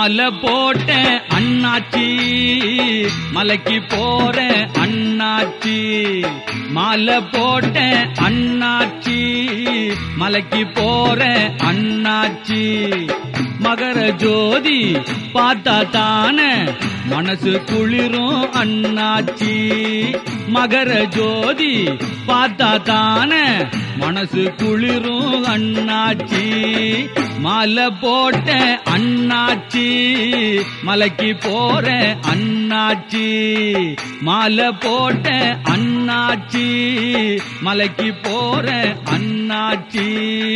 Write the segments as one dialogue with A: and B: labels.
A: மாலை போட்ட அண்ணாச்சி மலைக்கு போற அண்ணாச்சி மாலை போட்ட அண்ணாச்சி மலைக்கு போற அண்ணாச்சி மகர ஜோதி பார்த்தா தானே மனசு குளிரும் அண்ணாச்சி மகர ஜோதி பார்த்தா தானே மனசு குளிரும் அண்ணாச்சி மாலை போட்ட அண்ணாச்சி மலைக்கு போற அண்ணாச்சி மாலை போட்ட அண்ணாச்சி மலைக்கு போற அண்ணாச்சி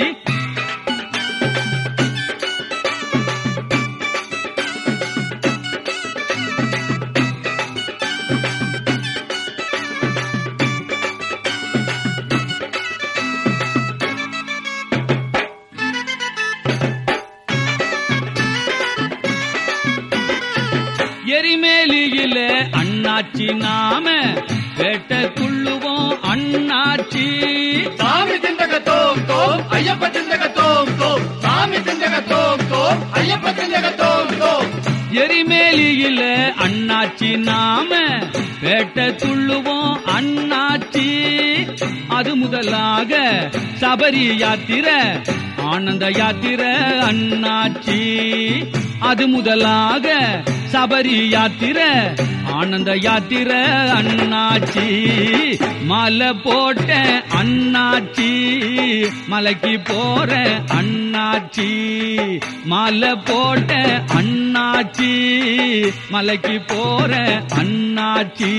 A: எரிமேலியில அண்ணாச்சி நாம வேட்ட துள்ளுவோம் அண்ணாச்சி
B: சாமி திண்டக தோம் தோம் ஐயப்ப திண்டக தோம் தோம் சாமி திண்டக தோம் தோம் ஐயப்ப திண்டக தோம் தோம்
A: எரிமேலியில அண்ணாச்சி நாம வேட்ட துள்ளுவோம் அண்ணாச்சி அது முதலாக சபரி யாத்திரை ஆனந்த யாத்திரை அண்ணாச்சி அது முதலாக சபரி யாத்திரை ஆனந்த யாத்திரை அண்ணாச்சி மாலை போட்ட அண்ணாச்சி மலைக்கு போற அண்ணாச்சி மாலை போட்ட அண்ணாச்சி மலைக்கு போற அண்ணாச்சி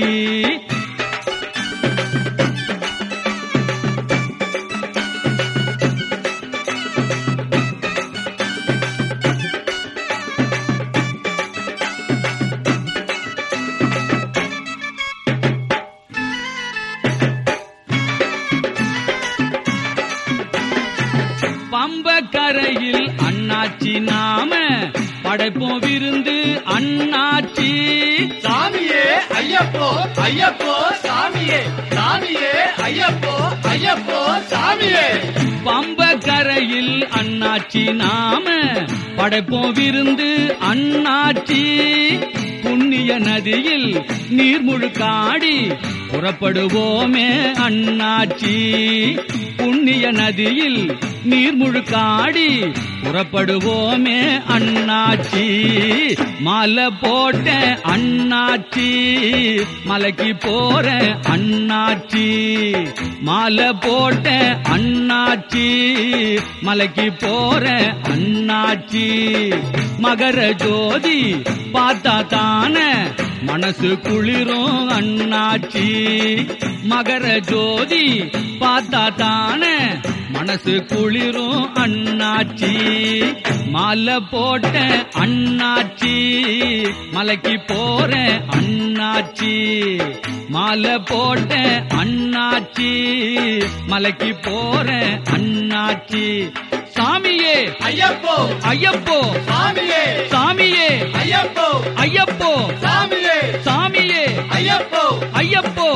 A: பம்ப கரையில் அண்ணாச்சி நாம படைப்போம் விருந்து அண்ணாச்சி
B: சாமியே ஐயப்போ ஐயப்போ சாமியே சாமியே ஐயப்போ ஐயப்போ சாமியே
A: பம்ப கரையில் அண்ணாச்சி நாம படைப்போம் விருந்து அண்ணாச்சி புண்ணிய நதியில் நீர்முழுக்காடி புறப்படுவோமே அண்ணாச்சி புண்ணிய நதியில் நீர்முழுக்காடி புறப்படுவோமே அண்ணாச்சி மாலை போட்ட அண்ணாச்சி மலைக்கு போற அண்ணாச்சி மாலை போட்ட அண்ணாச்சி மலைக்கு போற அண்ணாச்சி மகர ஜோதி பார்த்தா தானே மனசு குளிரும் அண்ணாச்சி மகர ஜோதி பார்த்தா தானே மனசு குளிரும் அண்ணாச்சி மாலை போட்ட அண்ணாச்சி மலைக்கு போற அண்ணாச்சி மாலை போட்ட அண்ணாச்சி மலைக்கு போற அண்ணாச்சி சாமியே
B: ஐயப்போ
A: ஐயப்போ
B: சாமியே
A: சாமியே
B: ஐயப்போ
A: ஐயப்போ
B: சாமியே
A: சாமியே
B: ஐயப்போ
A: ஐயப்போ